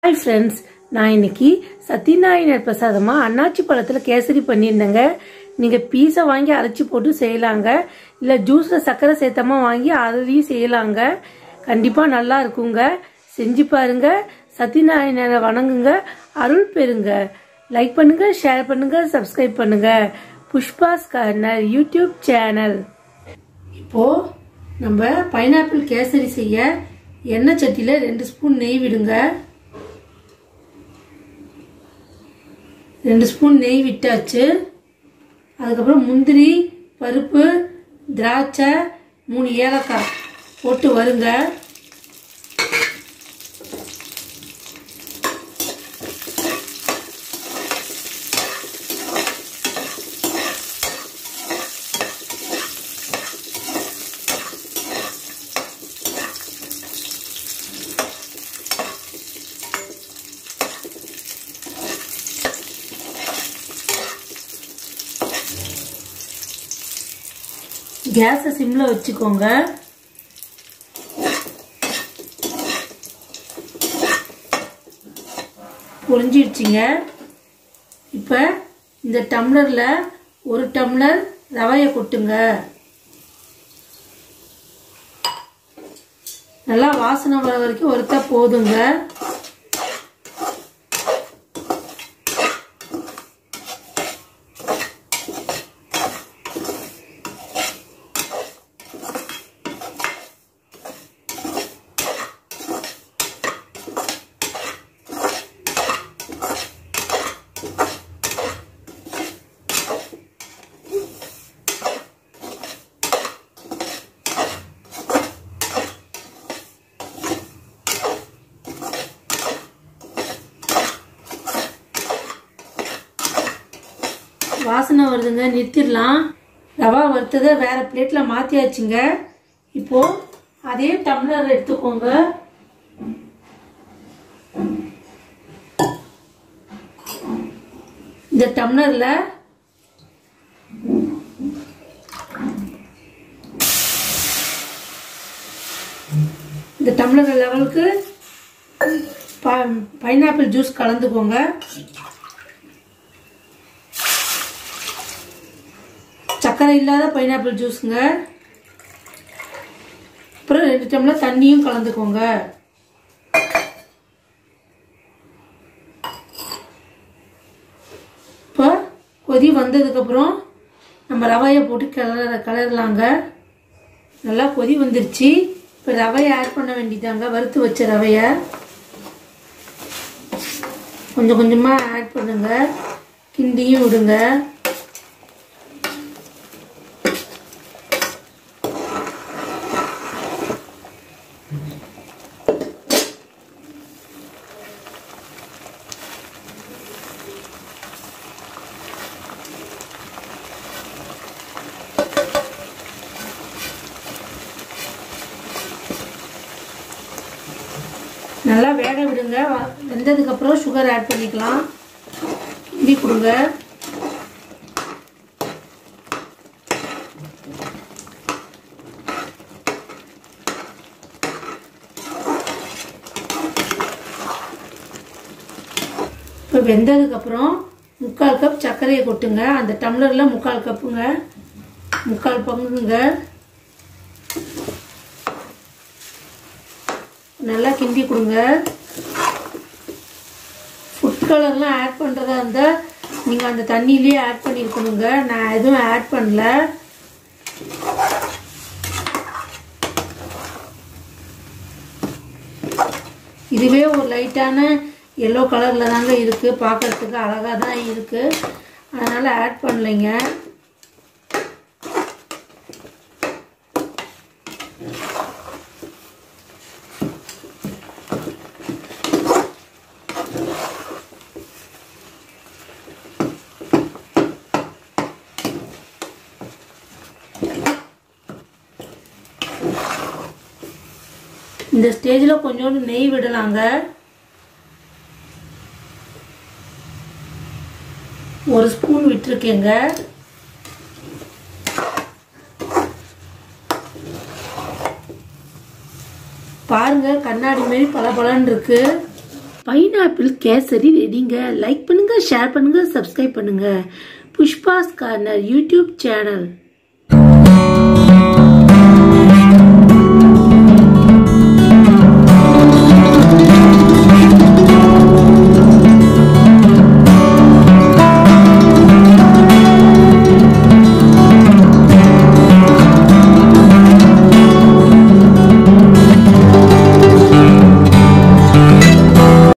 hi friends நான் இன்னைக்கு சத்யநாராயணர் பிரசாதமா அன்னாச்சி பழத்தில் கேசரி பண்ணியிருந்தேங்க நீங்கள் பீஸை வாங்கி அரைச்சி போட்டு செய்யலாங்க இல்லை ஜூஸில் சர்க்கரை சேர்த்தமா வாங்கி அதையும் செய்யலாங்க கண்டிப்பாக நல்லா இருக்குங்க செஞ்சு பாருங்க சத்யநாராயணரை வணங்குங்க அருள் பெறுங்க லைக் பண்ணுங்க ஷேர் பண்ணுங்க சப்ஸ்கிரைப் பண்ணுங்க புஷ்பாஸ் கார்னர் யூடியூப் சேனல் இப்போ நம்ம பைனாப்பிள் கேசரி செய்ய எண்ணெய் சட்டியில் ரெண்டு ஸ்பூன் நெய் விடுங்க ரெண்டு ஸ்பூன் நெய் விட்டாச்சு அதுக்கப்புறம் முந்திரி பருப்பு திராட்சை மூணு ஏலக்காய் போட்டு வருங்க கேஸை சிம்மில் வச்சுக்கோங்க புரிஞ்சிடுச்சிங்க இப்போ இந்த டம்ளரில் ஒரு டம்ளர் ரவையை கொட்டுங்க நல்லா வாசனை வர வரைக்கும் ஒருத்தா போதுங்க வாசனை வருதுங்க நிறுத்திடலாம் ரவா வறுத்ததை வேற பிளேட்ல மாத்தியாச்சுங்க இப்போ அதே டம்ளர் எடுத்துக்கோங்க இந்த டம்ளர்ல இந்த டம்ளர் லெவலுக்கு பைனாப்பிள் ஜூஸ் கலந்துக்கோங்க சர்க்கரை இல்லாத பைனாப்பிள் ஜூஸுங்க அப்புறம் ரெண்டு டம்ளர் தண்ணியும் கலந்துக்கோங்க இப்போ கொதி வந்ததுக்கப்புறம் நம்ம ரவையை போட்டு கிளற கிளறலாங்க நல்லா கொதி வந்துருச்சு இப்போ ரவையை ஆட் பண்ண வேண்டியதாங்க வறுத்து வச்ச ரவையை கொஞ்சம் கொஞ்சமாக ஆட் பண்ணுங்க கிண்டியும் விடுங்க நல்லா வேக விடுங்க வெந்ததுக்கப்புறம் சுகர் ஆட் பண்ணிக்கலாம் கிண்டி கொடுங்க இப்போ வெந்ததுக்கப்புறம் முக்கால் கப் சர்க்கரையை கொட்டுங்க அந்த டம்ளரில் முக்கால் கப்புங்க முக்கால் பங்குங்க நல்லா கிண்டி கொடுங்க ஃபுட் கலர்லாம் ஆட் பண்ணுறதா இருந்தால் நீங்கள் அந்த தண்ணியிலே ஆட் பண்ணியிருக்கணுங்க நான் எதுவும் ஆட் பண்ணல இதுவே ஒரு லைட்டான எல்லோ கலரில் தாங்க இருக்குது பார்க்குறதுக்கு அழகாக தான் இருக்குது அதனால் ஆட் பண்ணலைங்க இந்த ஸ்டேஜில் கொஞ்சோண்டு நெய் விடலாங்க ஒரு ஸ்பூன் விட்டுருக்கேங்க பாருங்க கண்ணாடி மாரி பல இருக்கு பைனாப்பிள் கேசரி ரெடிங்க லைக் பண்ணுங்க ஷேர் பண்ணுங்க சப்ஸ்கிரைப் பண்ணுங்க புஷ்பாஸ் கார்னர் யூடியூப் சேனல்